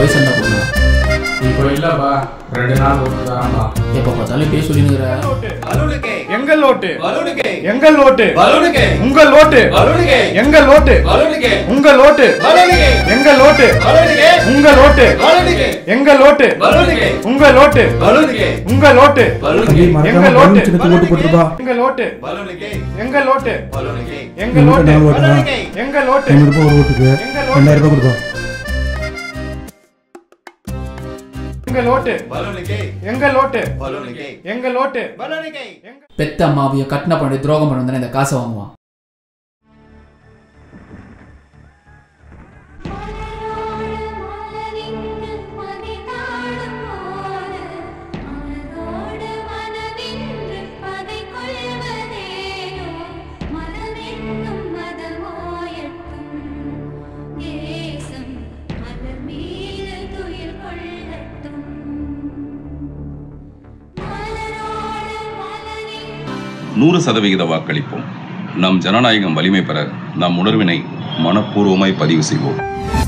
வயசு என்ன பொண்ணு இப்போ இல்லப்பா ரெண்டு நாள் ஒன்று தான்ப்பா எப்போ பார்த்தாலும் பேச சொல்லினுங்கிற பலூனுக்கு எங்கள் ஓட்டு பலூனுக்கு எங்கள் ஓட்டு பலூனுக்கு உங்கள் ஓட்டு பலூனுக்கு எங்கள் ஓட்டு பலூனுக்கு உங்கள் ஓட்டு பலூனுக்கு எங்கள் ஓட்டு பலூனுக்கு உங்கள் ஓட்டு பலூனுக்கு எங்கள் ஓட்டு பலூனுக்கு உங்கள் ஓட்டு பலூனுக்கு உங்கள் ஓட்டு பலூனுக்கு எங்கள் ஓட்டு ஓட்டு போட்டுருப்பா எங்கள் ஓட்டு பலூனுக்கு எங்கள் ஓட்டு பலூனுக்கு எங்கள் ஓட்டு நாலு ஓட்டுனா எங்கள் ஓட்டு ஐநூறு ரூபாய் ஒரு ஓட்டுக்கு ரெண்டாயிரம் ரூபாய் கொடுப்போம் எங்கள் ஓட்டு பலூனுக்கு எங்கள் ஓட்டு பலூனுக்கு எங்கள் ஓட்டு பலூனுக்கு பெத்த அம்மாவையும் கட்டின பண்ணி துரோகம் பண்ணி வந்தானே இந்த காசை வாங்குவான் நூறு சதவிகித வாக்களிப்போம் நம் ஜனநாயகம் வலிமை பெற நம் உணர்வினை மனப்பூர்வமாய் பதிவு செய்வோம்